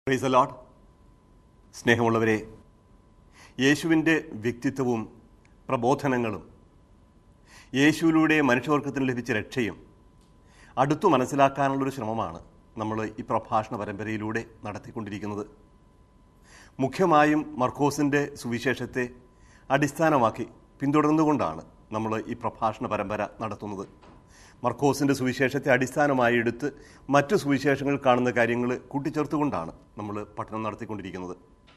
price load സ്നേഹമുള്ളവരെ യേശുവിൻ്റെ വ്യക്തിത്വവും പ്രബോധനങ്ങളും യേശുവിലൂടെ മനുഷ്യവർഗത്തിന് ലഭിച്ച രക്ഷയും അടുത്തു മനസ്സിലാക്കാനുള്ളൊരു ശ്രമമാണ് നമ്മൾ ഈ പ്രഭാഷണ പരമ്പരയിലൂടെ നടത്തിക്കൊണ്ടിരിക്കുന്നത് മുഖ്യമായും മർക്കോസിൻ്റെ സുവിശേഷത്തെ അടിസ്ഥാനമാക്കി പിന്തുടർന്നുകൊണ്ടാണ് നമ്മൾ ഈ പ്രഭാഷണ പരമ്പര നടത്തുന്നത് മർക്കോസിൻ്റെ സുവിശേഷത്തെ അടിസ്ഥാനമായി എടുത്ത് മറ്റു സുവിശേഷങ്ങൾ കാണുന്ന കാര്യങ്ങൾ കൂട്ടിച്ചേർത്തുകൊണ്ടാണ് നമ്മൾ പഠനം നടത്തിക്കൊണ്ടിരിക്കുന്നത്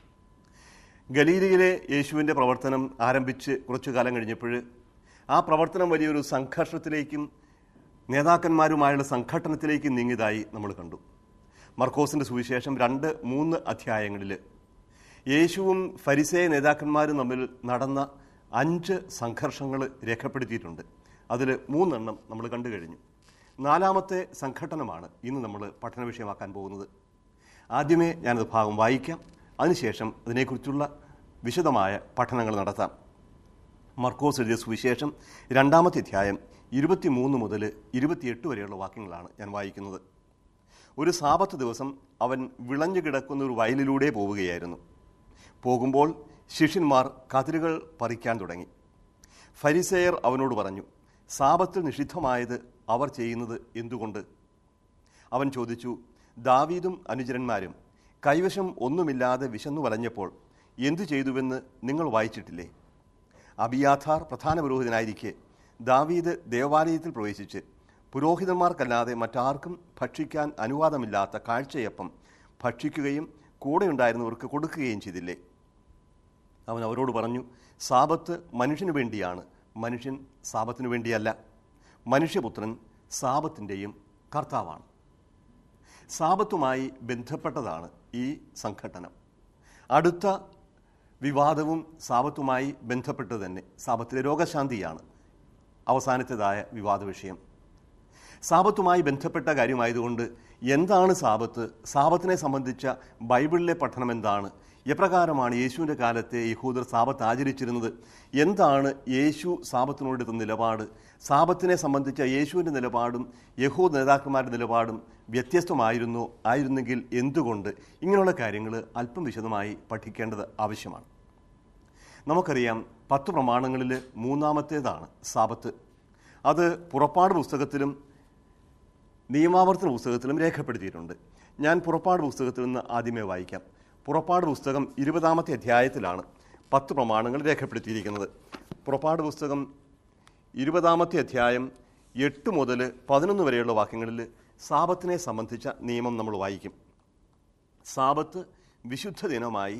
ഗലീലയിലെ യേശുവിൻ്റെ പ്രവർത്തനം ആരംഭിച്ച് കുറച്ചു കാലം കഴിഞ്ഞപ്പോൾ ആ പ്രവർത്തനം വലിയൊരു സംഘർഷത്തിലേക്കും നേതാക്കന്മാരുമായുള്ള സംഘട്ടനത്തിലേക്കും നീങ്ങിയതായി നമ്മൾ കണ്ടു മർക്കോസിൻ്റെ സുവിശേഷം രണ്ട് മൂന്ന് അധ്യായങ്ങളിൽ യേശുവും ഫരിസേയ നേതാക്കന്മാരും തമ്മിൽ നടന്ന അഞ്ച് സംഘർഷങ്ങൾ രേഖപ്പെടുത്തിയിട്ടുണ്ട് അതിൽ മൂന്നെണ്ണം നമ്മൾ കണ്ടു കഴിഞ്ഞു നാലാമത്തെ സംഘട്ടനമാണ് ഇന്ന് നമ്മൾ പഠന വിഷയമാക്കാൻ പോകുന്നത് ആദ്യമേ ഞാനത് ഭാഗം വായിക്കാം അതിനുശേഷം അതിനെക്കുറിച്ചുള്ള വിശദമായ പഠനങ്ങൾ നടത്താം മർക്കോസ് എഴുതിയ സുവിശേഷം രണ്ടാമത്തെ അധ്യായം ഇരുപത്തിമൂന്ന് മുതൽ ഇരുപത്തിയെട്ട് വരെയുള്ള വാക്യങ്ങളാണ് ഞാൻ വായിക്കുന്നത് ഒരു സാപത്ത് ദിവസം അവൻ വിളഞ്ഞു കിടക്കുന്ന ഒരു വയലിലൂടെ പോവുകയായിരുന്നു പോകുമ്പോൾ ശിഷ്യന്മാർ കതിരുകൾ പറിക്കാൻ തുടങ്ങി ഫരിസേയർ അവനോട് പറഞ്ഞു സാപത്തിൽ നിഷിദ്ധമായത് അവർ ചെയ്യുന്നത് എന്തുകൊണ്ട് അവൻ ചോദിച്ചു ദാവീദും അനുചരന്മാരും കൈവശം ഒന്നുമില്ലാതെ വിശന്നു വലഞ്ഞപ്പോൾ എന്തു ചെയ്തുവെന്ന് നിങ്ങൾ വായിച്ചിട്ടില്ലേ അബിയാഥാർ പ്രധാന പുരോഹിതനായിരിക്കെ ദാവീദ് ദേവാലയത്തിൽ പ്രവേശിച്ച് പുരോഹിതന്മാർക്കല്ലാതെ മറ്റാർക്കും ഭക്ഷിക്കാൻ അനുവാദമില്ലാത്ത കാഴ്ചയപ്പം ഭക്ഷിക്കുകയും കൂടെയുണ്ടായിരുന്നവർക്ക് കൊടുക്കുകയും ചെയ്തില്ലേ അവൻ അവരോട് പറഞ്ഞു സാപത്ത് മനുഷ്യന് വേണ്ടിയാണ് മനുഷ്യൻ സാപത്തിനു വേണ്ടിയല്ല മനുഷ്യപുത്രൻ സാപത്തിൻ്റെയും കർത്താവാണ് സാപത്തുമായി ബന്ധപ്പെട്ടതാണ് ഈ സംഘട്ടനം അടുത്ത വിവാദവും സാപത്തുമായി ബന്ധപ്പെട്ട് തന്നെ സാപത്തിലെ രോഗശാന്തിയാണ് അവസാനത്തേതായ വിവാദ വിഷയം സാപത്തുമായി ബന്ധപ്പെട്ട കാര്യമായതുകൊണ്ട് എന്താണ് സാപത്ത് സാപത്തിനെ സംബന്ധിച്ച ബൈബിളിലെ പഠനം എന്താണ് എപ്രകാരമാണ് യേശുവിൻ്റെ കാലത്തെ യഹൂദർ സാപത്ത് ആചരിച്ചിരുന്നത് എന്താണ് യേശു സാപത്തിനോടെടുത്ത നിലപാട് സാപത്തിനെ സംബന്ധിച്ച യേശുവിൻ്റെ നിലപാടും യഹൂദ് നേതാക്കന്മാരുടെ നിലപാടും വ്യത്യസ്തമായിരുന്നു ആയിരുന്നെങ്കിൽ എന്തുകൊണ്ട് ഇങ്ങനെയുള്ള കാര്യങ്ങൾ അല്പം വിശദമായി പഠിക്കേണ്ടത് ആവശ്യമാണ് നമുക്കറിയാം പത്ത് പ്രമാണങ്ങളിൽ മൂന്നാമത്തേതാണ് സാപത്ത് അത് പുറപ്പാട് പുസ്തകത്തിലും നിയമാവർത്തന പുസ്തകത്തിലും രേഖപ്പെടുത്തിയിട്ടുണ്ട് ഞാൻ പുറപ്പാട് പുസ്തകത്തിൽ നിന്ന് ആദ്യമേ വായിക്കാം പുറപ്പാട് പുസ്തകം ഇരുപതാമത്തെ അധ്യായത്തിലാണ് പത്ത് പ്രമാണങ്ങൾ രേഖപ്പെടുത്തിയിരിക്കുന്നത് പുറപ്പാട് പുസ്തകം ഇരുപതാമത്തെ അധ്യായം എട്ട് മുതൽ പതിനൊന്ന് വരെയുള്ള വാക്യങ്ങളിൽ സാപത്തിനെ സംബന്ധിച്ച നിയമം നമ്മൾ വായിക്കും സാപത്ത് വിശുദ്ധ ദിനമായി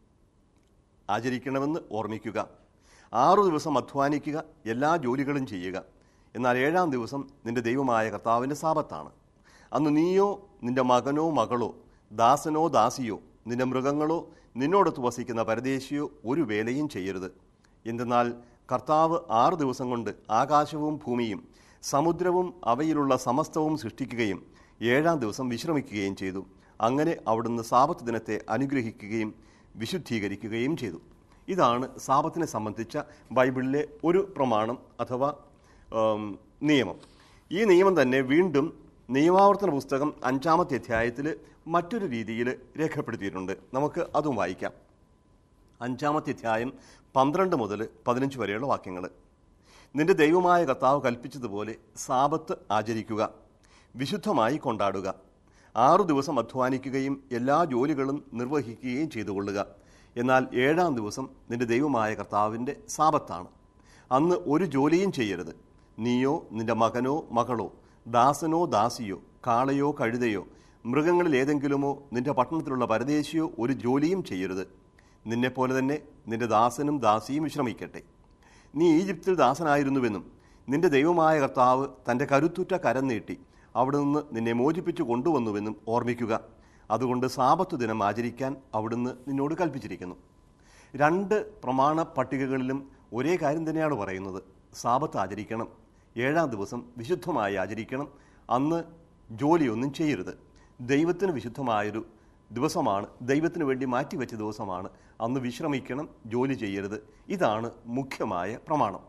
ആചരിക്കണമെന്ന് ഓർമ്മിക്കുക ആറു ദിവസം അധ്വാനിക്കുക എല്ലാ ജോലികളും ചെയ്യുക എന്നാൽ ഏഴാം ദിവസം നിന്റെ ദൈവമായ കർത്താവിൻ്റെ സാപത്താണ് അന്ന് നീയോ നിന്റെ മകനോ മകളോ ദാസനോ ദാസിയോ നിന്റെ മൃഗങ്ങളോ നിന്നോടൊത്ത് വസിക്കുന്ന പരദേശിയോ ഒരു വേലയും ചെയ്യരുത് എന്തെന്നാൽ കർത്താവ് ആറ് ദിവസം കൊണ്ട് ആകാശവും ഭൂമിയും സമുദ്രവും അവയിലുള്ള സമസ്തവും സൃഷ്ടിക്കുകയും ഏഴാം ദിവസം വിശ്രമിക്കുകയും ചെയ്തു അങ്ങനെ അവിടുന്ന് സാപത്ത് ദിനത്തെ അനുഗ്രഹിക്കുകയും വിശുദ്ധീകരിക്കുകയും ചെയ്തു ഇതാണ് സാപത്തിനെ സംബന്ധിച്ച ബൈബിളിലെ ഒരു പ്രമാണം അഥവാ ഉം, നിയമം ഈ നിയമം തന്നെ വീണ്ടും നിയമാവർത്തന പുസ്തകം അഞ്ചാമത്തെ അധ്യായത്തിൽ മറ്റൊരു രീതിയിൽ രേഖപ്പെടുത്തിയിട്ടുണ്ട് നമുക്ക് അതും വായിക്കാം അഞ്ചാമത്തെ അധ്യായം പന്ത്രണ്ട് മുതൽ പതിനഞ്ച് വരെയുള്ള വാക്യങ്ങൾ നിന്റെ ദൈവമായ കർത്താവ് കൽപ്പിച്ചതുപോലെ സാപത്ത് ആചരിക്കുക വിശുദ്ധമായി കൊണ്ടാടുക ആറു ദിവസം അധ്വാനിക്കുകയും എല്ലാ ജോലികളും നിർവഹിക്കുകയും ചെയ്തുകൊള്ളുക എന്നാൽ ഏഴാം ദിവസം നിന്റെ ദൈവമായ കർത്താവിൻ്റെ സാപത്താണ് അന്ന് ഒരു ജോലിയും ചെയ്യരുത് നീയോ നിന്റെ മകനോ മകളോ ദാസനോ ദാസിയോ കാളയോ കഴുതയോ മൃഗങ്ങളിൽ ഏതെങ്കിലുമോ നിന്റെ പട്ടണത്തിലുള്ള പരദേശിയോ ഒരു ജോലിയും ചെയ്യരുത് നിന്നെപ്പോലെ തന്നെ നിന്റെ ദാസനും ദാസിയും വിശ്രമിക്കട്ടെ നീ ഈജിപ്തിൽ ദാസനായിരുന്നുവെന്നും നിന്റെ ദൈവമായ കർത്താവ് തൻ്റെ കരുത്തുറ്റ കരം നീട്ടി അവിടെ നിന്ന് നിന്നെ മോചിപ്പിച്ചു കൊണ്ടുവന്നുവെന്നും ഓർമ്മിക്കുക അതുകൊണ്ട് സാപത്തു ദിനം ആചരിക്കാൻ അവിടുന്ന് നിന്നോട് കൽപ്പിച്ചിരിക്കുന്നു രണ്ട് പ്രമാണ പട്ടികകളിലും ഒരേ കാര്യം തന്നെയാണ് പറയുന്നത് സാപത്ത് ആചരിക്കണം ഏഴാം ദിവസം വിശുദ്ധമായി ആചരിക്കണം അന്ന് ജോലിയൊന്നും ചെയ്യരുത് ദൈവത്തിന് വിശുദ്ധമായൊരു ദിവസമാണ് ദൈവത്തിന് വേണ്ടി മാറ്റിവെച്ച ദിവസമാണ് അന്ന് വിശ്രമിക്കണം ജോലി ചെയ്യരുത് ഇതാണ് മുഖ്യമായ പ്രമാണം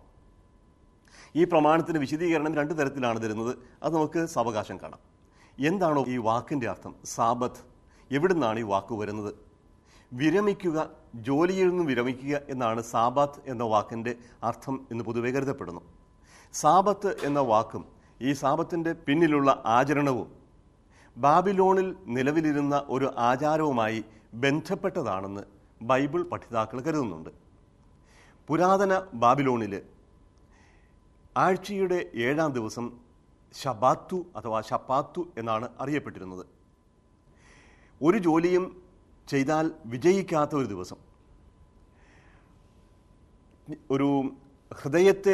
ഈ പ്രമാണത്തിന് വിശദീകരണം രണ്ട് തരത്തിലാണ് തരുന്നത് അത് നമുക്ക് സാവകാശം കാണാം എന്താണോ ഈ വാക്കിൻ്റെ അർത്ഥം സാബത്ത് എവിടുന്നാണ് ഈ വാക്ക് വരുന്നത് വിരമിക്കുക ജോലിയിൽ നിന്ന് വിരമിക്കുക എന്നാണ് സാബാത്ത് എന്ന വാക്കിൻ്റെ അർത്ഥം എന്ന് പൊതുവെ കരുതപ്പെടുന്നു സാബത്ത് എന്ന വാക്കും ഈ സാബത്തിൻ്റെ പിന്നിലുള്ള ആചരണവും ബാബിലോണിൽ നിലവിലിരുന്ന ഒരു ആചാരവുമായി ബന്ധപ്പെട്ടതാണെന്ന് ബൈബിൾ പഠിതാക്കൾ കരുതുന്നുണ്ട് പുരാതന ബാബിലോണിൽ ആഴ്ചയുടെ ഏഴാം ദിവസം ഷബാത്തു അഥവാ ഷപ്പാത്തു എന്നാണ് അറിയപ്പെട്ടിരുന്നത് ഒരു ജോലിയും ചെയ്താൽ വിജയിക്കാത്ത ഒരു ദിവസം ഒരു ഹൃദയത്തെ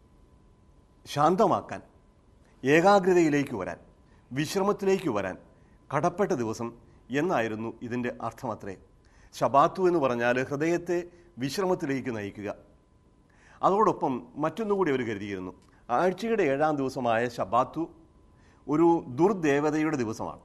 ശാന്തമാക്കാൻ ഏകാഗ്രതയിലേക്ക് വരാൻ വിശ്രമത്തിലേക്ക് വരാൻ കടപ്പെട്ട ദിവസം എന്നായിരുന്നു ഇതിൻ്റെ അർത്ഥമത്രേ ഷബാത്തു എന്ന് പറഞ്ഞാൽ ഹൃദയത്തെ വിശ്രമത്തിലേക്ക് നയിക്കുക അതോടൊപ്പം മറ്റൊന്നുകൂടി അവർ കരുതിയിരുന്നു ആഴ്ചയുടെ ഏഴാം ദിവസമായ ഷബാത്തു ഒരു ദുർദേവതയുടെ ദിവസമാണ്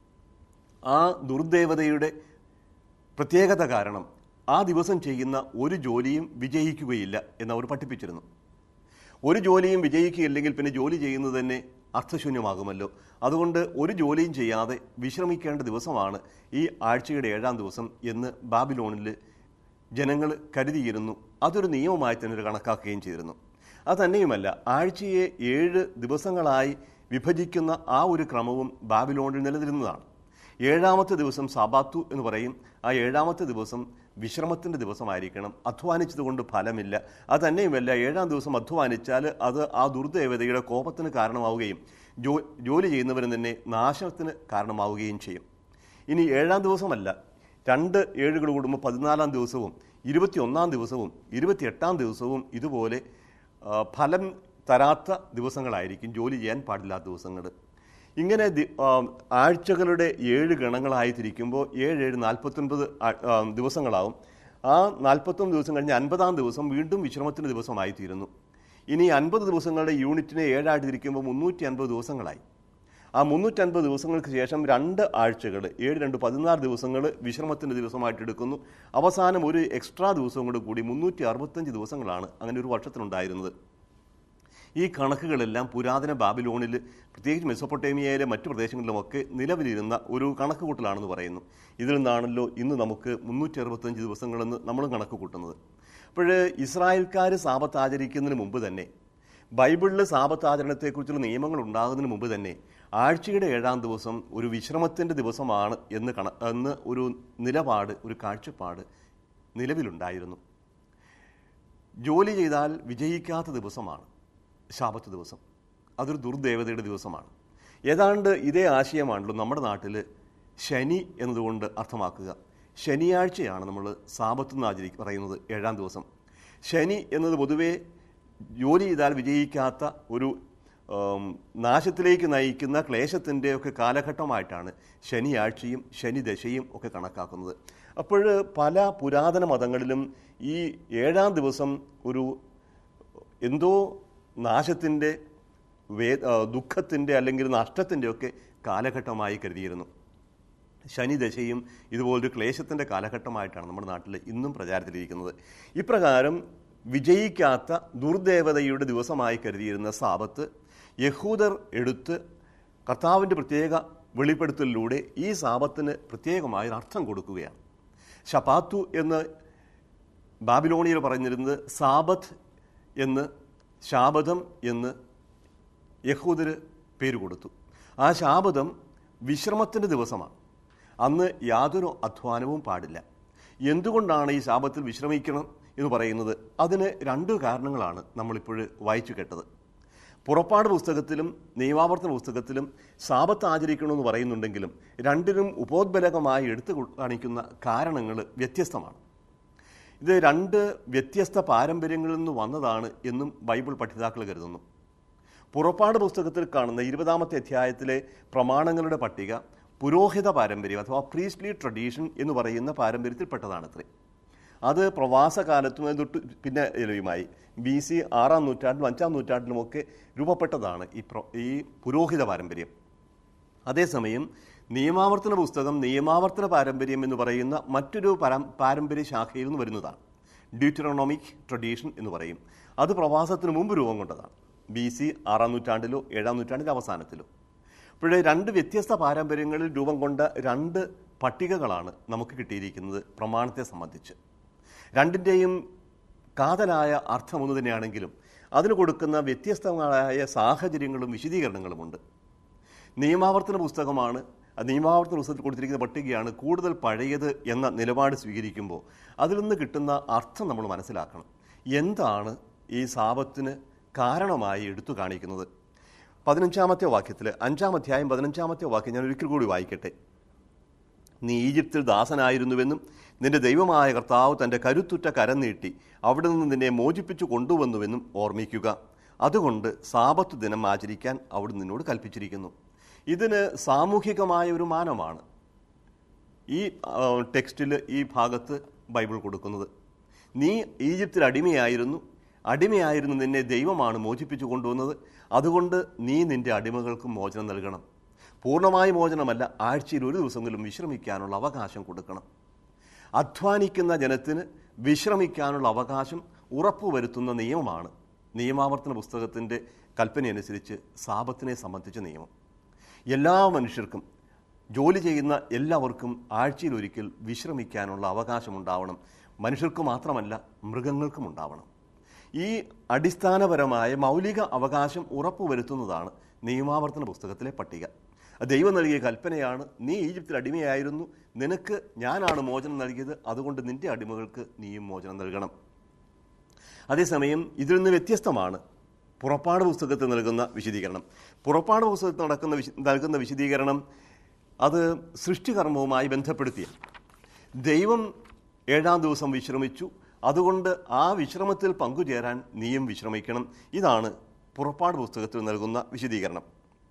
ആ ദുർദേവതയുടെ പ്രത്യേകത കാരണം ആ ദിവസം ചെയ്യുന്ന ഒരു ജോലിയും വിജയിക്കുകയില്ല എന്നവർ പഠിപ്പിച്ചിരുന്നു ഒരു ജോലിയും വിജയിക്കുകയില്ലെങ്കിൽ പിന്നെ ജോലി ചെയ്യുന്നത് തന്നെ അർത്ഥശൂന്യമാകുമല്ലോ അതുകൊണ്ട് ഒരു ജോലിയും ചെയ്യാതെ വിശ്രമിക്കേണ്ട ദിവസമാണ് ഈ ആഴ്ചയുടെ ഏഴാം ദിവസം എന്ന് ബാബിലോണിൽ ജനങ്ങൾ കരുതിയിരുന്നു അതൊരു നിയമമായി തന്നെ ഒരു കണക്കാക്കുകയും ചെയ്തിരുന്നു അതന്നെയുമല്ല ആഴ്ചയെ ഏഴ് ദിവസങ്ങളായി വിഭജിക്കുന്ന ആ ഒരു ക്രമവും ബാബിലോണിൽ നിലനിരുന്നതാണ് ഏഴാമത്തെ ദിവസം സാബാത്തു എന്ന് പറയും ആ ഏഴാമത്തെ ദിവസം വിശ്രമത്തിൻ്റെ ദിവസമായിരിക്കണം അധ്വാനിച്ചതുകൊണ്ട് ഫലമില്ല അത് തന്നെയുമല്ല ഏഴാം ദിവസം അധ്വാനിച്ചാൽ അത് ആ ദുർദേവതയുടെ കോപത്തിന് കാരണമാവുകയും ജോ ജോലി ചെയ്യുന്നവരും തന്നെ നാശത്തിന് കാരണമാവുകയും ചെയ്യും ഇനി ഏഴാം ദിവസമല്ല രണ്ട് ഏഴുകൾ കൂടുമ്പോൾ പതിനാലാം ദിവസവും ഇരുപത്തിയൊന്നാം ദിവസവും ഇരുപത്തിയെട്ടാം ദിവസവും ഇതുപോലെ ആ, ഫലം തരാത്ത ദിവസങ്ങളായിരിക്കും ജോലി ചെയ്യാൻ പാടില്ലാത്ത ദിവസങ്ങൾ ഇങ്ങനെ ദി- ആ, ആഴ്ചകളുടെ ഏഴ് ഗണങ്ങളായി തിരിക്കുമ്പോൾ ഏഴ് ഏഴ് നാൽപ്പത്തൊൻപത് ആ- ആ, ദിവസങ്ങളാവും ആ നാൽപ്പത്തൊന്ന് ദിവസം കഴിഞ്ഞ് അൻപതാം ദിവസം വീണ്ടും വിശ്രമത്തിൻ്റെ ദിവസമായി തീരുന്നു ഇനി അൻപത് ദിവസങ്ങളുടെ യൂണിറ്റിനെ ഏഴായിട്ട് തിരിക്കുമ്പോൾ മുന്നൂറ്റി അൻപത് ദിവസങ്ങളായി ആ മുന്നൂറ്റൻപത് ദിവസങ്ങൾക്ക് ശേഷം രണ്ട് ആഴ്ചകൾ ഏഴ് രണ്ട് പതിനാറ് ദിവസങ്ങൾ വിശ്രമത്തിൻ്റെ ദിവസമായിട്ട് എടുക്കുന്നു അവസാനം ഒരു എക്സ്ട്രാ ദിവസവും കൂടെ കൂടി മുന്നൂറ്റി അറുപത്തഞ്ച് ദിവസങ്ങളാണ് അങ്ങനെ ഒരു വർഷത്തിലുണ്ടായിരുന്നത് ഈ കണക്കുകളെല്ലാം പുരാതന ബാബിലോണിൽ പ്രത്യേകിച്ച് മെസ്സൊപ്പൊട്ടേമിയയിലെ മറ്റു പ്രദേശങ്ങളിലുമൊക്കെ നിലവിലിരുന്ന ഒരു കണക്ക് കൂട്ടലാണെന്ന് പറയുന്നു ഇതിൽ നിന്നാണല്ലോ ഇന്ന് നമുക്ക് മുന്നൂറ്റി അറുപത്തഞ്ച് ദിവസങ്ങളെന്ന് നമ്മളും കണക്ക് കൂട്ടുന്നത് അപ്പോൾ ഇസ്രായേൽക്കാർ സാപത്ത് ആചരിക്കുന്നതിന് മുമ്പ് തന്നെ ബൈബിളിൽ സാപത്ത് ആചരണത്തെക്കുറിച്ചുള്ള നിയമങ്ങൾ ഉണ്ടാകുന്നതിന് മുമ്പ് തന്നെ ആഴ്ചയുടെ ഏഴാം ദിവസം ഒരു വിശ്രമത്തിൻ്റെ ദിവസമാണ് എന്ന് കണ എന്ന് ഒരു നിലപാട് ഒരു കാഴ്ചപ്പാട് നിലവിലുണ്ടായിരുന്നു ജോലി ചെയ്താൽ വിജയിക്കാത്ത ദിവസമാണ് ശാപത്ത് ദിവസം അതൊരു ദുർദേവതയുടെ ദിവസമാണ് ഏതാണ്ട് ഇതേ ആശയമാണല്ലോ നമ്മുടെ നാട്ടിൽ ശനി എന്നതുകൊണ്ട് അർത്ഥമാക്കുക ശനിയാഴ്ചയാണ് നമ്മൾ സാപത്ത് എന്ന് ആചരി പറയുന്നത് ഏഴാം ദിവസം ശനി എന്നത് പൊതുവേ ജോലി ചെയ്താൽ വിജയിക്കാത്ത ഒരു ഉം, നാശത്തിലേക്ക് നയിക്കുന്ന ക്ലേശത്തിൻ്റെ ഒക്കെ കാലഘട്ടമായിട്ടാണ് ശനിയാഴ്ചയും ശനിദശയും ഒക്കെ കണക്കാക്കുന്നത് അപ്പോൾ പല പുരാതന മതങ്ങളിലും ഈ ഏഴാം ദിവസം ഒരു എന്തോ നാശത്തിൻ്റെ വേ ആ, ദുഃഖത്തിൻ്റെ അല്ലെങ്കിൽ നഷ്ടത്തിൻ്റെ ഒക്കെ കാലഘട്ടമായി കരുതിയിരുന്നു ശനിദശയും ഇതുപോലൊരു ക്ലേശത്തിൻ്റെ കാലഘട്ടമായിട്ടാണ് നമ്മുടെ നാട്ടിൽ ഇന്നും പ്രചാരത്തിലിരിക്കുന്നത് ഇപ്രകാരം വിജയിക്കാത്ത ദുർദേവതയുടെ ദിവസമായി കരുതിയിരുന്ന സാപത്ത് യഹൂദർ എടുത്ത് കർത്താവിൻ്റെ പ്രത്യേക വെളിപ്പെടുത്തലിലൂടെ ഈ സാപത്തിന് പ്രത്യേകമായ ഒരു അർത്ഥം കൊടുക്കുകയാണ് ഷപാത്തു എന്ന് ബാബിലോണിയർ പറഞ്ഞിരുന്നത് സാബത്ത് എന്ന് ശാബദം എന്ന് യഹൂദര് പേര് കൊടുത്തു ആ ശാബദം വിശ്രമത്തിൻ്റെ ദിവസമാണ് അന്ന് യാതൊരു അധ്വാനവും പാടില്ല എന്തുകൊണ്ടാണ് ഈ ശാപത്തിൽ വിശ്രമിക്കണം എന്ന് പറയുന്നത് അതിന് രണ്ട് കാരണങ്ങളാണ് നമ്മളിപ്പോൾ വായിച്ചു കേട്ടത് പുറപ്പാട് പുസ്തകത്തിലും നിയമാവർത്തന പുസ്തകത്തിലും സാപത്ത് ആചരിക്കണമെന്ന് പറയുന്നുണ്ടെങ്കിലും രണ്ടിനും ഉപോദ്ബലകമായി എടുത്തു കാണിക്കുന്ന കാരണങ്ങൾ വ്യത്യസ്തമാണ് ഇത് രണ്ട് വ്യത്യസ്ത പാരമ്പര്യങ്ങളിൽ നിന്ന് വന്നതാണ് എന്നും ബൈബിൾ പഠിതാക്കൾ കരുതുന്നു പുറപ്പാട് പുസ്തകത്തിൽ കാണുന്ന ഇരുപതാമത്തെ അധ്യായത്തിലെ പ്രമാണങ്ങളുടെ പട്ടിക പുരോഹിത പാരമ്പര്യം അഥവാ പ്രീസ്ലി ട്രഡീഷൻ എന്ന് പറയുന്ന പാരമ്പര്യത്തിൽപ്പെട്ടതാണത്രേ അത് പ്രവാസകാലത്തും അത് തൊട്ട് പിന്നെ ലഭ്യമായി ബി സി ആറാം നൂറ്റാണ്ടിലും അഞ്ചാം നൂറ്റാണ്ടിലുമൊക്കെ രൂപപ്പെട്ടതാണ് ഈ പ്രൊ ഈ പുരോഹിത പാരമ്പര്യം അതേസമയം നിയമാവർത്തന പുസ്തകം നിയമാവർത്തന പാരമ്പര്യം എന്ന് പറയുന്ന മറ്റൊരു പരം പാരമ്പര്യ ശാഖയിൽ നിന്ന് വരുന്നതാണ് ഡ്യൂറ്ററോണോമിക് ട്രഡീഷൻ എന്ന് പറയും അത് പ്രവാസത്തിന് മുമ്പ് രൂപം കൊണ്ടതാണ് ബി സി ആറാം നൂറ്റാണ്ടിലോ ഏഴാം നൂറ്റാണ്ടിൻ്റെ അവസാനത്തിലോ ഇപ്പോഴേ രണ്ട് വ്യത്യസ്ത പാരമ്പര്യങ്ങളിൽ രൂപം കൊണ്ട രണ്ട് പട്ടികകളാണ് നമുക്ക് കിട്ടിയിരിക്കുന്നത് പ്രമാണത്തെ സംബന്ധിച്ച് രണ്ടിൻ്റെയും കാതലായ അർത്ഥം ഒന്ന് തന്നെയാണെങ്കിലും അതിന് കൊടുക്കുന്ന വ്യത്യസ്തങ്ങളായ സാഹചര്യങ്ങളും വിശദീകരണങ്ങളുമുണ്ട് നിയമാവർത്തന പുസ്തകമാണ് ആ നിയമാവർത്തന പുസ്തകത്തിൽ കൊടുത്തിരിക്കുന്ന പട്ടികയാണ് കൂടുതൽ പഴയത് എന്ന നിലപാട് സ്വീകരിക്കുമ്പോൾ അതിൽ നിന്ന് കിട്ടുന്ന അർത്ഥം നമ്മൾ മനസ്സിലാക്കണം എന്താണ് ഈ സാപത്തിന് കാരണമായി എടുത്തു കാണിക്കുന്നത് പതിനഞ്ചാമത്തെ വാക്യത്തിൽ അഞ്ചാം അധ്യായം പതിനഞ്ചാമത്തെ വാക്യം ഞാൻ ഒരിക്കൽ കൂടി വായിക്കട്ടെ നീ ഈജിപ്തിൽ ദാസനായിരുന്നുവെന്നും നിന്റെ ദൈവമായ കർത്താവ് തൻ്റെ കരുത്തുറ്റ കരം നീട്ടി അവിടെ നിന്ന് നിന്നെ മോചിപ്പിച്ചു കൊണ്ടുവന്നുവെന്നും ഓർമ്മിക്കുക അതുകൊണ്ട് സാപത്ത് ദിനം ആചരിക്കാൻ അവിടെ നിന്നോട് കൽപ്പിച്ചിരിക്കുന്നു ഇതിന് സാമൂഹികമായ ഒരു മാനമാണ് ഈ ആ, ടെക്സ്റ്റിൽ ഈ ഭാഗത്ത് ബൈബിൾ കൊടുക്കുന്നത് നീ ഈജിപ്തിൽ അടിമയായിരുന്നു അടിമയായിരുന്നു നിന്നെ ദൈവമാണ് മോചിപ്പിച്ചു കൊണ്ടുവന്നത് അതുകൊണ്ട് നീ നിന്റെ അടിമകൾക്ക് മോചനം നൽകണം പൂർണ്ണമായ മോചനമല്ല ആഴ്ചയിൽ ഒരു ദിവസമെങ്കിലും വിശ്രമിക്കാനുള്ള അവകാശം കൊടുക്കണം അധ്വാനിക്കുന്ന ജനത്തിന് വിശ്രമിക്കാനുള്ള അവകാശം ഉറപ്പുവരുത്തുന്ന നിയമമാണ് നിയമാവർത്തന പുസ്തകത്തിൻ്റെ കൽപ്പനയനുസരിച്ച് സാപത്തിനെ സംബന്ധിച്ച നിയമം എല്ലാ മനുഷ്യർക്കും ജോലി ചെയ്യുന്ന എല്ലാവർക്കും ആഴ്ചയിൽ ഒരിക്കൽ വിശ്രമിക്കാനുള്ള അവകാശമുണ്ടാവണം മനുഷ്യർക്ക് മാത്രമല്ല മൃഗങ്ങൾക്കും ഉണ്ടാവണം ഈ അടിസ്ഥാനപരമായ മൗലിക അവകാശം ഉറപ്പുവരുത്തുന്നതാണ് നിയമാവർത്തന പുസ്തകത്തിലെ പട്ടിക ദൈവം നൽകിയ കൽപ്പനയാണ് നീ ഈജിപ്തിൽ അടിമയായിരുന്നു നിനക്ക് ഞാനാണ് മോചനം നൽകിയത് അതുകൊണ്ട് നിന്റെ അടിമകൾക്ക് നീയും മോചനം നൽകണം അതേസമയം ഇതിൽ നിന്ന് വ്യത്യസ്തമാണ് പുറപ്പാട് പുസ്തകത്തിൽ നൽകുന്ന വിശദീകരണം പുറപ്പാട് പുസ്തകത്തിൽ നടക്കുന്ന വിശ- നൽകുന്ന വിശദീകരണം അത് സൃഷ്ടികർമ്മവുമായി ബന്ധപ്പെടുത്തിയ ദൈവം ഏഴാം ദിവസം വിശ്രമിച്ചു അതുകൊണ്ട് ആ വിശ്രമത്തിൽ പങ്കുചേരാൻ നീയും വിശ്രമിക്കണം ഇതാണ് പുറപ്പാട് പുസ്തകത്തിൽ നൽകുന്ന വിശദീകരണം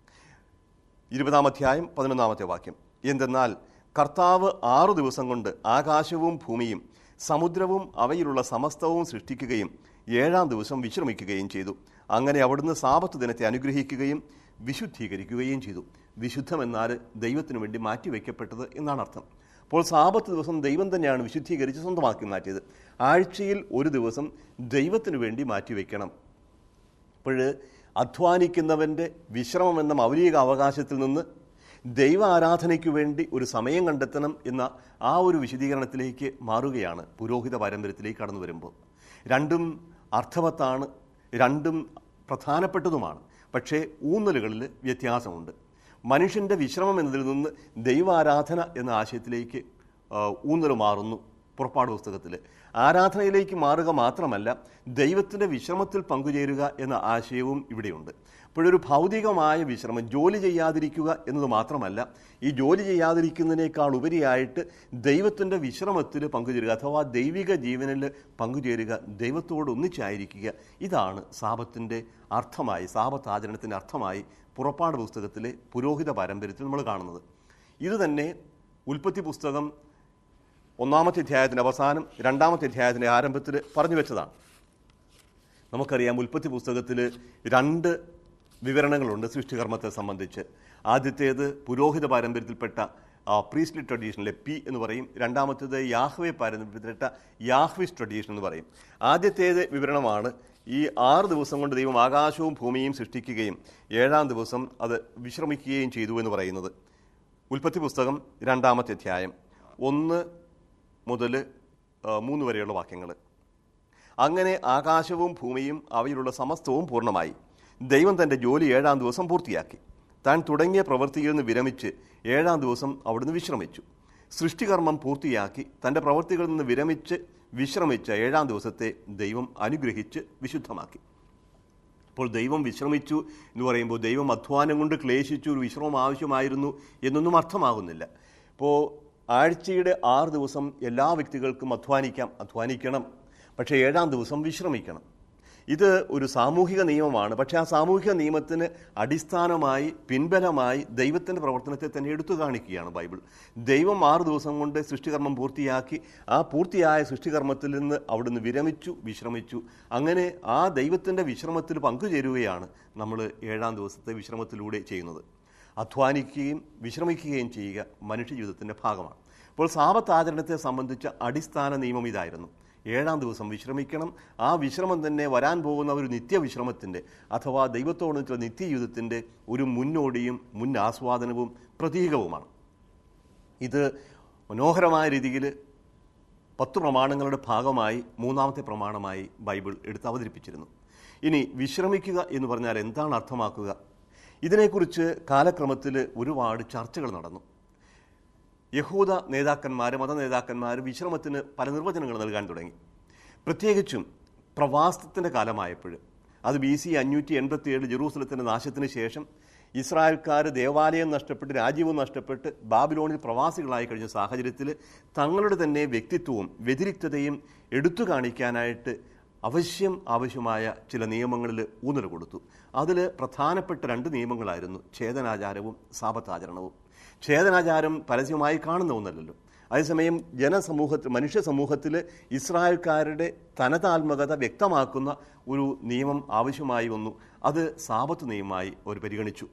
ഇരുപതാം അധ്യായം പതിനൊന്നാമത്തെ വാക്യം എന്തെന്നാൽ കർത്താവ് ആറു ദിവസം കൊണ്ട് ആകാശവും ഭൂമിയും സമുദ്രവും അവയിലുള്ള സമസ്തവും സൃഷ്ടിക്കുകയും ഏഴാം ദിവസം വിശ്രമിക്കുകയും ചെയ്തു അങ്ങനെ അവിടുന്ന് സാപത്ത് ദിനത്തെ അനുഗ്രഹിക്കുകയും വിശുദ്ധീകരിക്കുകയും ചെയ്തു വിശുദ്ധമെന്നാൽ ദൈവത്തിനു വേണ്ടി മാറ്റിവെക്കപ്പെട്ടത് എന്നാണ് അർത്ഥം അപ്പോൾ സാപത്ത് ദിവസം ദൈവം തന്നെയാണ് വിശുദ്ധീകരിച്ച് സ്വന്തമാക്കി മാറ്റിയത് ആഴ്ചയിൽ ഒരു ദിവസം ദൈവത്തിനു വേണ്ടി മാറ്റിവെക്കണം അപ്പോൾ അധ്വാനിക്കുന്നവൻ്റെ വിശ്രമം എന്ന മൗലിക അവകാശത്തിൽ നിന്ന് ദൈവ ആരാധനയ്ക്ക് വേണ്ടി ഒരു സമയം കണ്ടെത്തണം എന്ന ആ ഒരു വിശദീകരണത്തിലേക്ക് മാറുകയാണ് പുരോഹിത പാരമ്പര്യത്തിലേക്ക് കടന്നു വരുമ്പോൾ രണ്ടും അർത്ഥവത്താണ് രണ്ടും പ്രധാനപ്പെട്ടതുമാണ് പക്ഷേ ഊന്നലുകളിൽ വ്യത്യാസമുണ്ട് മനുഷ്യൻ്റെ വിശ്രമം എന്നതിൽ നിന്ന് ദൈവാരാധന എന്ന ആശയത്തിലേക്ക് ആ, ഊന്നൽ മാറുന്നു പുറപ്പാട് പുസ്തകത്തിൽ ആരാധനയിലേക്ക് മാറുക മാത്രമല്ല ദൈവത്തിൻ്റെ വിശ്രമത്തിൽ പങ്കുചേരുക എന്ന ആശയവും ഇവിടെയുണ്ട് അപ്പോഴൊരു ഭൗതികമായ വിശ്രമം ജോലി ചെയ്യാതിരിക്കുക എന്നത് മാത്രമല്ല ഈ ജോലി ചെയ്യാതിരിക്കുന്നതിനേക്കാൾ ഉപരിയായിട്ട് ദൈവത്തിൻ്റെ വിശ്രമത്തിൽ പങ്കുചേരുക അഥവാ ദൈവിക ജീവനിൽ പങ്കുചേരുക ദൈവത്തോട് ഒന്നിച്ചായിരിക്കുക ഇതാണ് സാപത്തിൻ്റെ അർത്ഥമായി സാപത്ത് ആചരണത്തിൻ്റെ അർത്ഥമായി പുറപ്പാട് പുസ്തകത്തിലെ പുരോഹിത പാരമ്പര്യത്തിൽ നമ്മൾ കാണുന്നത് ഇത് തന്നെ ഉൽപ്പത്തി പുസ്തകം ഒന്നാമത്തെ അധ്യായത്തിൻ്റെ അവസാനം രണ്ടാമത്തെ അധ്യായത്തിൻ്റെ ആരംഭത്തിൽ പറഞ്ഞു വെച്ചതാണ് നമുക്കറിയാം ഉൽപ്പത്തി പുസ്തകത്തിൽ രണ്ട് വിവരണങ്ങളുണ്ട് സൃഷ്ടികർമ്മത്തെ സംബന്ധിച്ച് ആദ്യത്തേത് പുരോഹിത പാരമ്പര്യത്തിൽപ്പെട്ട പ്രീസ്ലി ട്രഡീഷനിലെ പി എന്ന് പറയും രണ്ടാമത്തേത് യാഹ്വേ പാരമ്പര്യത്തിൽപ്പെട്ട യാഹ്വിസ് ട്രഡീഷൻ എന്ന് പറയും ആദ്യത്തേത് വിവരണമാണ് ഈ ആറ് ദിവസം കൊണ്ട് ദൈവം ആകാശവും ഭൂമിയും സൃഷ്ടിക്കുകയും ഏഴാം ദിവസം അത് വിശ്രമിക്കുകയും ചെയ്തു എന്ന് പറയുന്നത് ഉൽപ്പത്തി പുസ്തകം രണ്ടാമത്തെ അധ്യായം ഒന്ന് മുതൽ ആ, മൂന്ന് വരെയുള്ള വാക്യങ്ങൾ അങ്ങനെ ആകാശവും ഭൂമിയും അവയിലുള്ള സമസ്തവും പൂർണ്ണമായി ദൈവം തൻ്റെ ജോലി ഏഴാം ദിവസം പൂർത്തിയാക്കി താൻ തുടങ്ങിയ പ്രവൃത്തിയിൽ നിന്ന് വിരമിച്ച് ഏഴാം ദിവസം അവിടുന്ന് വിശ്രമിച്ചു സൃഷ്ടികർമ്മം പൂർത്തിയാക്കി തൻ്റെ പ്രവൃത്തികളിൽ നിന്ന് വിരമിച്ച് വിശ്രമിച്ച ഏഴാം ദിവസത്തെ ദൈവം അനുഗ്രഹിച്ച് വിശുദ്ധമാക്കി അപ്പോൾ ദൈവം വിശ്രമിച്ചു എന്ന് പറയുമ്പോൾ ദൈവം അധ്വാനം കൊണ്ട് ക്ലേശിച്ചു ഒരു വിശ്രമം ആവശ്യമായിരുന്നു എന്നൊന്നും അർത്ഥമാകുന്നില്ല ഇപ്പോൾ ആഴ്ചയുടെ ആറ് ദിവസം എല്ലാ വ്യക്തികൾക്കും അധ്വാനിക്കാം അധ്വാനിക്കണം പക്ഷേ ഏഴാം ദിവസം വിശ്രമിക്കണം ഇത് ഒരു സാമൂഹിക നിയമമാണ് പക്ഷേ ആ സാമൂഹിക നിയമത്തിന് അടിസ്ഥാനമായി പിൻബലമായി ദൈവത്തിൻ്റെ പ്രവർത്തനത്തെ തന്നെ എടുത്തു കാണിക്കുകയാണ് ബൈബിൾ ദൈവം ആറ് ദിവസം കൊണ്ട് സൃഷ്ടികർമ്മം പൂർത്തിയാക്കി ആ പൂർത്തിയായ സൃഷ്ടികർമ്മത്തിൽ നിന്ന് അവിടുന്ന് വിരമിച്ചു വിശ്രമിച്ചു അങ്ങനെ ആ ദൈവത്തിൻ്റെ വിശ്രമത്തിൽ പങ്കുചേരുകയാണ് നമ്മൾ ഏഴാം ദിവസത്തെ വിശ്രമത്തിലൂടെ ചെയ്യുന്നത് അധ്വാനിക്കുകയും വിശ്രമിക്കുകയും ചെയ്യുക മനുഷ്യജീവിതത്തിൻ്റെ ഭാഗമാണ് അപ്പോൾ സാപത്ത് ആചരണത്തെ സംബന്ധിച്ച അടിസ്ഥാന നിയമം ഇതായിരുന്നു ഏഴാം ദിവസം വിശ്രമിക്കണം ആ വിശ്രമം തന്നെ വരാൻ പോകുന്ന ഒരു നിത്യവിശ്രമത്തിൻ്റെ അഥവാ ദൈവത്തോടുള്ള നിത്യജീവിതത്തിൻ്റെ ഒരു മുന്നോടിയും മുൻ ആസ്വാദനവും പ്രതീകവുമാണ് ഇത് മനോഹരമായ രീതിയിൽ പത്ത് പ്രമാണങ്ങളുടെ ഭാഗമായി മൂന്നാമത്തെ പ്രമാണമായി ബൈബിൾ എടുത്ത് അവതരിപ്പിച്ചിരുന്നു ഇനി വിശ്രമിക്കുക എന്ന് പറഞ്ഞാൽ എന്താണ് അർത്ഥമാക്കുക ഇതിനെക്കുറിച്ച് കാലക്രമത്തിൽ ഒരുപാട് ചർച്ചകൾ നടന്നു യഹൂദ നേതാക്കന്മാർ മത നേതാക്കന്മാർ വിശ്രമത്തിന് പല നിർവചനങ്ങൾ നൽകാൻ തുടങ്ങി പ്രത്യേകിച്ചും പ്രവാസത്തിൻ്റെ കാലമായപ്പോൾ അത് ബി സി അഞ്ഞൂറ്റി എൺപത്തി ഏഴ് ജെറൂസലത്തിൻ്റെ നാശത്തിന് ശേഷം ഇസ്രായേൽക്കാർ ദേവാലയം നഷ്ടപ്പെട്ട് രാജ്യവും നഷ്ടപ്പെട്ട് ബാബിലോണിൽ പ്രവാസികളായി കഴിഞ്ഞ സാഹചര്യത്തിൽ തങ്ങളുടെ തന്നെ വ്യക്തിത്വവും വ്യതിരിക്തതയും എടുത്തു കാണിക്കാനായിട്ട് അവശ്യം ആവശ്യമായ ചില നിയമങ്ങളിൽ ഊന്നൽ കൊടുത്തു അതിൽ പ്രധാനപ്പെട്ട രണ്ട് നിയമങ്ങളായിരുന്നു ഛേദനാചാരവും സാപത്താചരണവും ഛേദനാചാരം പരസ്യമായി കാണുന്ന ഒന്നല്ലല്ലോ അതേസമയം ജനസമൂഹത്തിൽ മനുഷ്യ സമൂഹത്തിൽ ഇസ്രായേൽക്കാരുടെ തനതാത്മകത വ്യക്തമാക്കുന്ന ഒരു നിയമം ആവശ്യമായി വന്നു അത് സാപത്ത് നിയമമായി അവർ പരിഗണിച്ചു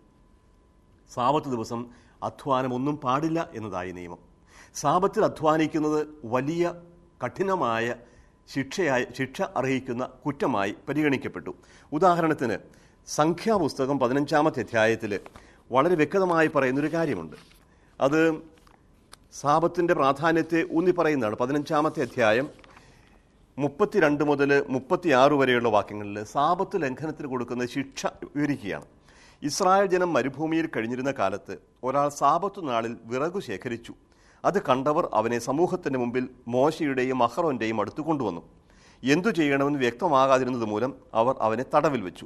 സാപത്ത് ദിവസം അധ്വാനമൊന്നും പാടില്ല എന്നതായി നിയമം സാപത്തിൽ അധ്വാനിക്കുന്നത് വലിയ കഠിനമായ ശിക്ഷയായി ശിക്ഷ അർഹിക്കുന്ന കുറ്റമായി പരിഗണിക്കപ്പെട്ടു ഉദാഹരണത്തിന് സംഖ്യാപുസ്തകം പതിനഞ്ചാമത്തെ അധ്യായത്തിൽ വളരെ വ്യക്തമായി പറയുന്നൊരു കാര്യമുണ്ട് അത് സാപത്തിൻ്റെ പ്രാധാന്യത്തെ ഊന്നി പറയുന്നതാണ് പതിനഞ്ചാമത്തെ അധ്യായം മുപ്പത്തിരണ്ട് മുതൽ മുപ്പത്തിയാറ് വരെയുള്ള വാക്യങ്ങളിൽ സാപത്ത് ലംഘനത്തിന് കൊടുക്കുന്ന ശിക്ഷ വിവരിക്കുകയാണ് ഇസ്രായേൽ ജനം മരുഭൂമിയിൽ കഴിഞ്ഞിരുന്ന കാലത്ത് ഒരാൾ സാപത്തു നാളിൽ വിറകു ശേഖരിച്ചു അത് കണ്ടവർ അവനെ സമൂഹത്തിന് മുമ്പിൽ മോശയുടെയും അഹ്റോന്റെയും അടുത്ത് കൊണ്ടുവന്നു എന്തു ചെയ്യണമെന്ന് വ്യക്തമാകാതിരുന്നത് മൂലം അവർ അവനെ തടവിൽ വെച്ചു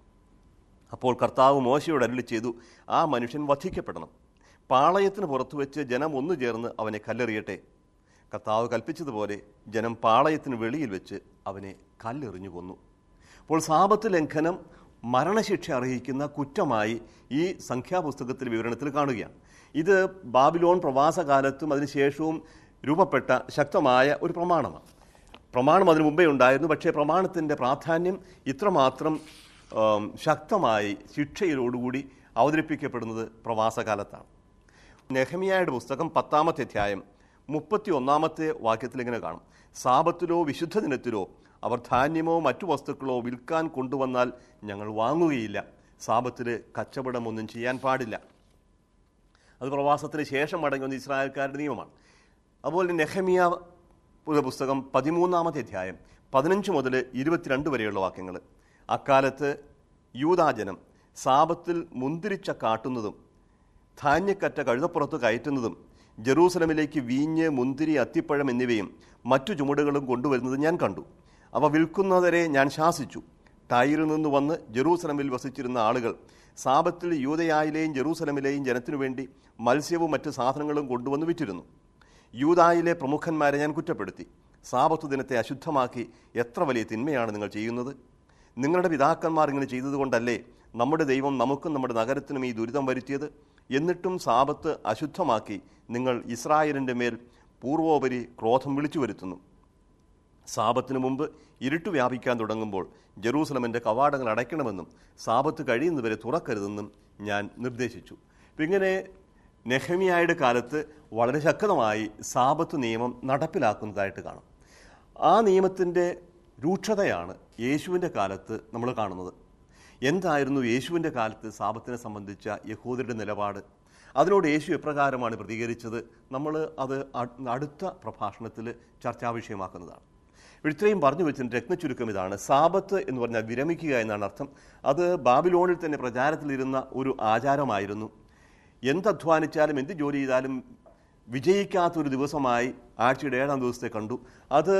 അപ്പോൾ കർത്താവ് മോശയോട് അരുളി ചെയ്തു ആ മനുഷ്യൻ വധിക്കപ്പെടണം പാളയത്തിന് പുറത്തു വെച്ച് ജനം ഒന്നു ചേർന്ന് അവനെ കല്ലെറിയട്ടെ കർത്താവ് കൽപ്പിച്ചതുപോലെ ജനം പാളയത്തിന് വെളിയിൽ വെച്ച് അവനെ കല്ലെറിഞ്ഞു കൊന്നു അപ്പോൾ സാപത്ത് ലംഘനം മരണശിക്ഷ അർഹിക്കുന്ന കുറ്റമായി ഈ സംഖ്യാപുസ്തകത്തിൽ വിവരണത്തിൽ കാണുകയാണ് ഇത് ബാബിലോൺ പ്രവാസകാലത്തും അതിനുശേഷവും രൂപപ്പെട്ട ശക്തമായ ഒരു പ്രമാണമാണ് പ്രമാണം അതിനു മുമ്പേ ഉണ്ടായിരുന്നു പക്ഷേ പ്രമാണത്തിൻ്റെ പ്രാധാന്യം ഇത്രമാത്രം ആം, ശക്തമായി ശിക്ഷയിലോടുകൂടി അവതരിപ്പിക്കപ്പെടുന്നത് പ്രവാസകാലത്താണ് നെഹമിയായുടെ പുസ്തകം പത്താമത്തെ അധ്യായം മുപ്പത്തി ഒന്നാമത്തെ വാക്യത്തിൽ ഇങ്ങനെ കാണും സാപത്തിലോ വിശുദ്ധ ദിനത്തിലോ അവർ ധാന്യമോ മറ്റു വസ്തുക്കളോ വിൽക്കാൻ കൊണ്ടുവന്നാൽ ഞങ്ങൾ വാങ്ങുകയില്ല സാപത്തിൽ കച്ചവടമൊന്നും ചെയ്യാൻ പാടില്ല അത് പ്രവാസത്തിന് ശേഷം മടങ്ങി വന്ന ഇസ്രായേൽക്കാരുടെ നിയമമാണ് അതുപോലെ നെഹമിയ പുസ്തകം പതിമൂന്നാമത്തെ അധ്യായം പതിനഞ്ച് മുതൽ ഇരുപത്തിരണ്ട് വരെയുള്ള വാക്യങ്ങൾ അക്കാലത്ത് യൂതാജനം സാപത്തിൽ മുന്തിരിച്ച കാട്ടുന്നതും ധാന്യക്കറ്റ കഴുതപ്പുറത്ത് കയറ്റുന്നതും ജെറൂസലമിലേക്ക് വീഞ്ഞ് മുന്തിരി അത്തിപ്പഴം എന്നിവയും മറ്റു ചുമടുകളും കൊണ്ടുവരുന്നത് ഞാൻ കണ്ടു അവ വിൽക്കുന്നവരെ ഞാൻ ശാസിച്ചു ടൈറിൽ നിന്ന് വന്ന് ജെറൂസലമിൽ വസിച്ചിരുന്ന ആളുകൾ സാപത്തിൽ യൂതയായിലെയും ജെറൂസലമിലെയും ജനത്തിനു വേണ്ടി മത്സ്യവും മറ്റ് സാധനങ്ങളും കൊണ്ടുവന്ന് വിറ്റിരുന്നു യൂതായിലെ പ്രമുഖന്മാരെ ഞാൻ കുറ്റപ്പെടുത്തി സാപത്തു ദിനത്തെ അശുദ്ധമാക്കി എത്ര വലിയ തിന്മയാണ് നിങ്ങൾ ചെയ്യുന്നത് നിങ്ങളുടെ പിതാക്കന്മാർ ഇങ്ങനെ ചെയ്തതുകൊണ്ടല്ലേ നമ്മുടെ ദൈവം നമുക്കും നമ്മുടെ നഗരത്തിനും ഈ ദുരിതം വരുത്തിയത് എന്നിട്ടും സാപത്ത് അശുദ്ധമാക്കി നിങ്ങൾ ഇസ്രായേലിൻ്റെ മേൽ പൂർവോപരി ക്രോധം വിളിച്ചു വരുത്തുന്നു സാപത്തിനു മുമ്പ് ഇരുട്ട് വ്യാപിക്കാൻ തുടങ്ങുമ്പോൾ ജെറൂസലമിൻ്റെ കവാടങ്ങൾ അടയ്ക്കണമെന്നും സാപത്ത് കഴിയുന്നവരെ തുറക്കരുതെന്നും ഞാൻ നിർദ്ദേശിച്ചു അപ്പം ഇങ്ങനെ നെഹമിയായുടെ കാലത്ത് വളരെ ശക്തമായി സാപത്ത് നിയമം നടപ്പിലാക്കുന്നതായിട്ട് കാണാം ആ നിയമത്തിൻ്റെ രൂക്ഷതയാണ് യേശുവിൻ്റെ കാലത്ത് നമ്മൾ കാണുന്നത് എന്തായിരുന്നു യേശുവിൻ്റെ കാലത്ത് സാപത്തിനെ സംബന്ധിച്ച യഹൂദരുടെ നിലപാട് അതിനോട് യേശു എപ്രകാരമാണ് പ്രതികരിച്ചത് നമ്മൾ അത് അ- അടുത്ത പ്രഭാഷണത്തിൽ ചർച്ചാ വിഷയമാക്കുന്നതാണ് ഇത്രയും പറഞ്ഞു വെച്ചിട്ട് രത്നചുരുക്കം ഇതാണ് സാപത്ത് എന്ന് പറഞ്ഞാൽ വിരമിക്കുക എന്നാണ് അർത്ഥം അത് ബാബിലോണിൽ തന്നെ പ്രചാരത്തിലിരുന്ന ഒരു ആചാരമായിരുന്നു എന്തധ്വാനിച്ചാലും എന്ത് ജോലി ചെയ്താലും വിജയിക്കാത്തൊരു ദിവസമായി ആഴ്ചയുടെ ഏഴാം ദിവസത്തെ കണ്ടു അത്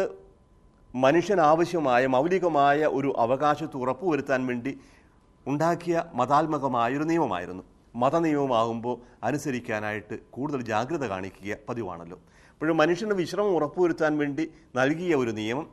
മനുഷ്യനാവശ്യമായ മൗലികമായ ഒരു അവകാശത്ത് ഉറപ്പുവരുത്താൻ വേണ്ടി ഉണ്ടാക്കിയ മതാത്മകമായൊരു നിയമമായിരുന്നു മതനിയമമാകുമ്പോൾ അനുസരിക്കാനായിട്ട് കൂടുതൽ ജാഗ്രത കാണിക്കുക പതിവാണല്ലോ അപ്പോഴും മനുഷ്യന് വിശ്രമം ഉറപ്പുവരുത്താൻ വേണ്ടി നൽകിയ ഒരു നിയമം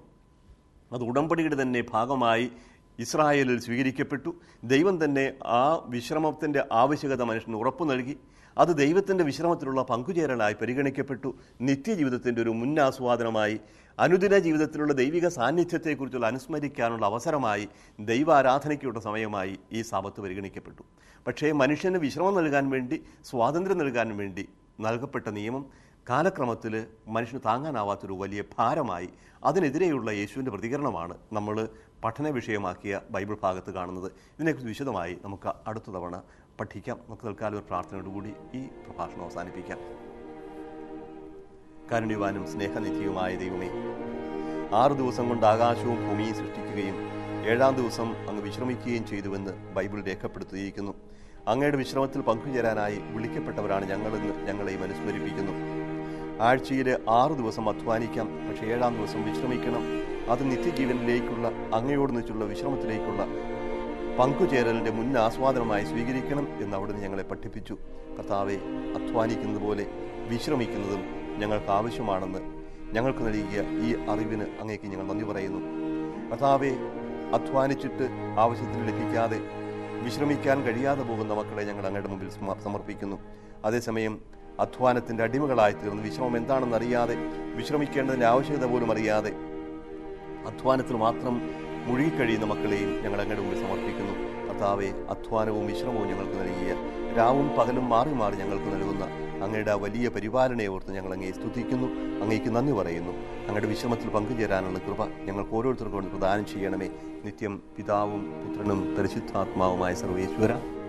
അത് ഉടമ്പടിയുടെ തന്നെ ഭാഗമായി ഇസ്രായേലിൽ സ്വീകരിക്കപ്പെട്ടു ദൈവം തന്നെ ആ വിശ്രമത്തിൻ്റെ ആവശ്യകത മനുഷ്യന് ഉറപ്പു നൽകി അത് ദൈവത്തിൻ്റെ വിശ്രമത്തിലുള്ള പങ്കുചേരലായി പരിഗണിക്കപ്പെട്ടു നിത്യജീവിതത്തിൻ്റെ ഒരു മുന്നാസ്വാദനമായി അനുദിന ജീവിതത്തിലുള്ള ദൈവിക സാന്നിധ്യത്തെക്കുറിച്ചുള്ള അനുസ്മരിക്കാനുള്ള അവസരമായി ദൈവാരാധനയ്ക്കുള്ള സമയമായി ഈ സാപത്ത് പരിഗണിക്കപ്പെട്ടു പക്ഷേ മനുഷ്യന് വിശ്രമം നൽകാൻ വേണ്ടി സ്വാതന്ത്ര്യം നൽകാൻ വേണ്ടി നൽകപ്പെട്ട നിയമം കാലക്രമത്തിൽ മനുഷ്യന് താങ്ങാനാവാത്തൊരു വലിയ ഭാരമായി അതിനെതിരെയുള്ള യേശുവിൻ്റെ പ്രതികരണമാണ് നമ്മൾ പഠന വിഷയമാക്കിയ ബൈബിൾ ഭാഗത്ത് കാണുന്നത് ഇതിനെക്കുറിച്ച് വിശദമായി നമുക്ക് അടുത്ത തവണ പഠിക്കാം നമുക്ക് തൽക്കാലം ഒരു പ്രാർത്ഥനയോടുകൂടി ഈ പ്രഭാഷണം അവസാനിപ്പിക്കാം കാരുണ്യവാനും സ്നേഹനിധിയുമായ ദൈവമേ ആറു ദിവസം കൊണ്ട് ആകാശവും ഭൂമിയും സൃഷ്ടിക്കുകയും ഏഴാം ദിവസം അങ്ങ് വിശ്രമിക്കുകയും ചെയ്തുവെന്ന് ബൈബിൾ രേഖപ്പെടുത്തിയിരിക്കുന്നു അങ്ങയുടെ വിശ്രമത്തിൽ പങ്കുചേരാനായി വിളിക്കപ്പെട്ടവരാണ് ഞങ്ങളെന്ന് ഞങ്ങളെയും അനുസ്മരിപ്പിക്കുന്നു ആഴ്ചയിൽ ആറു ദിവസം അധ്വാനിക്കാം പക്ഷേ ഏഴാം ദിവസം വിശ്രമിക്കണം അത് നിത്യജീവനിലേക്കുള്ള അങ്ങയോട് നിച്ചുള്ള വിശ്രമത്തിലേക്കുള്ള പങ്കുചേരലിന്റെ മുൻ ആസ്വാദനമായി സ്വീകരിക്കണം എന്ന് അവിടുന്ന് ഞങ്ങളെ പഠിപ്പിച്ചു കർത്താവെ അധ്വാനിക്കുന്നത് പോലെ വിശ്രമിക്കുന്നതും ഞങ്ങൾക്ക് ആവശ്യമാണെന്ന് ഞങ്ങൾക്ക് നൽകിയ ഈ അറിവിന് അങ്ങേക്ക് ഞങ്ങൾ നന്ദി പറയുന്നു കർത്താവെ അധ്വാനിച്ചിട്ട് ആവശ്യത്തിന് ലഭിക്കാതെ വിശ്രമിക്കാൻ കഴിയാതെ പോകുന്ന മക്കളെ ഞങ്ങൾ അങ്ങയുടെ മുമ്പിൽ സമ- സമർപ്പിക്കുന്നു അതേസമയം അധ്വാനത്തിന്റെ അടിമകളായി തീർന്ന് വിശ്രമം എന്താണെന്ന് അറിയാതെ വിശ്രമിക്കേണ്ടതിന്റെ ആവശ്യകത പോലും അറിയാതെ അധ്വാനത്തിൽ മാത്രം മുഴുകിക്കഴിയുന്ന മക്കളെയും ഞങ്ങൾ അങ്ങയുടെ മുമ്പിൽ സമർപ്പിക്കുന്നു കർത്താവെ അധ്വാനവും വിശ്രമവും ഞങ്ങൾക്ക് നൽകിയ രാവും പകലും മാറി മാറി ഞങ്ങൾക്ക് നൽകുന്ന അങ്ങയുടെ ആ വലിയ പരിപാലനയെ ഓർത്ത് ഞങ്ങൾ അങ്ങയെ സ്തുതിക്കുന്നു അങ്ങേക്ക് നന്ദി പറയുന്നു അങ്ങയുടെ വിശ്രമത്തിൽ പങ്കുചേരാനുള്ള കൃപ ഞങ്ങൾക്ക് ഓരോരുത്തർക്കും കൊണ്ട് പ്രദാനം ചെയ്യണമേ നിത്യം പിതാവും പുത്രനും പരിശുദ്ധാത്മാവുമായ സർവേശ്വര